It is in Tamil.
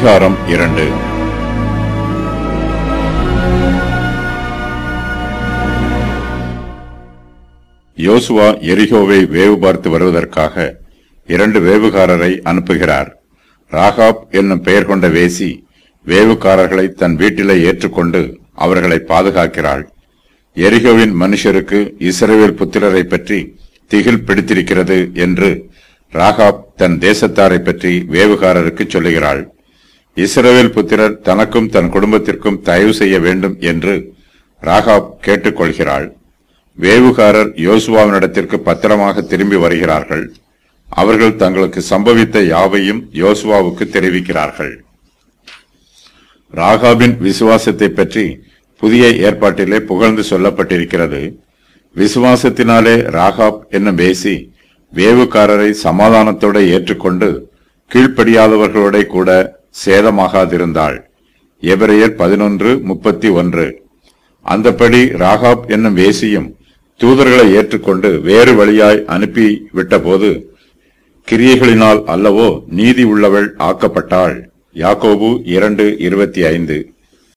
அதிகாரம் இரண்டு யோசுவா எரிகோவை வேவு பார்த்து வருவதற்காக இரண்டு வேவுகாரரை அனுப்புகிறார் ராகாப் என்னும் பெயர் கொண்ட வேசி வேவுகாரர்களை தன் வீட்டிலே ஏற்றுக்கொண்டு அவர்களை பாதுகாக்கிறாள் எரிகோவின் மனுஷருக்கு இஸ்ரவேல் புத்திரரை பற்றி திகில் பிடித்திருக்கிறது என்று ராகாப் தன் தேசத்தாரை பற்றி வேவுகாரருக்கு சொல்லுகிறாள் இஸ்ரவேல் புத்திரர் தனக்கும் தன் குடும்பத்திற்கும் தயவு செய்ய வேண்டும் என்று ராகாப் கேட்டுக்கொள்கிறாள் வேவுகாரர் யோசுவாவினிடத்திற்கு பத்திரமாக திரும்பி வருகிறார்கள் அவர்கள் தங்களுக்கு சம்பவித்த யாவையும் யோசுவாவுக்கு தெரிவிக்கிறார்கள் ராகாபின் விசுவாசத்தை பற்றி புதிய ஏற்பாட்டிலே புகழ்ந்து சொல்லப்பட்டிருக்கிறது விசுவாசத்தினாலே ராகாப் என்னும் பேசி வேவுக்காரரை சமாதானத்தோட ஏற்றுக்கொண்டு கீழ்ப்படியாதவர்களோட கூட சேதமாகாதிருந்தாள் எபிரேயர் பதினொன்று முப்பத்தி ஒன்று அந்தப்படி ராகாப் என்னும் வேசியும் தூதர்களை ஏற்றுக்கொண்டு வேறு வழியாய் அனுப்பி விட்டபோது கிரியைகளினால் அல்லவோ நீதி உள்ளவள் ஆக்கப்பட்டாள் யாக்கோபு இரண்டு இருபத்தி ஐந்து